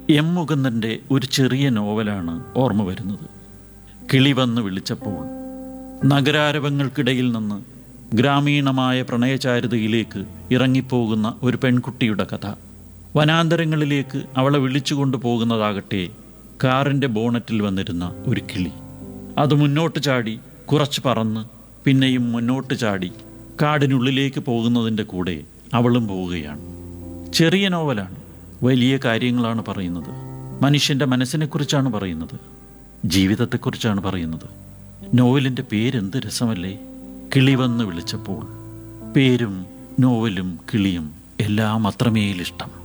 M മുകുന്ദൻ്റെ ഒരു ചെറിയ നോവലാണ് ഓർമ്മ വരുന്നത് കിളി വന്ന് വിളിച്ചപ്പോൾ നഗരാരവങ്ങൾക്കിടയിൽ നിന്ന് ഗ്രാമീണമായ പ്രണയചാരുതയിലേക്ക് ഇറങ്ങിപ്പോകുന്ന ഒരു പെൺകുട്ടിയുടെ കഥ വനാന്തരങ്ങളിലേക്ക് അവളെ വിളിച്ചുകൊണ്ടു പോകുന്നതാകട്ടെ കാറിൻ്റെ ബോണറ്റിൽ വന്നിരുന്ന ഒരു കിളി അത് മുന്നോട്ട് ചാടി കുറച്ച് പറന്ന് പിന്നെയും മുന്നോട്ട് ചാടി കാടിനുള്ളിലേക്ക് പോകുന്നതിൻ്റെ കൂടെ അവളും പോവുകയാണ് ചെറിയ നോവലാണ് വലിയ കാര്യങ്ങളാണ് പറയുന്നത് മനുഷ്യൻ്റെ മനസ്സിനെക്കുറിച്ചാണ് പറയുന്നത് ജീവിതത്തെക്കുറിച്ചാണ് പറയുന്നത് നോവലിൻ്റെ പേരെന്ത് രസമല്ലേ കിളി വന്ന് വിളിച്ചപ്പോൾ പേരും നോവലും കിളിയും എല്ലാം അത്രമേലിഷ്ടം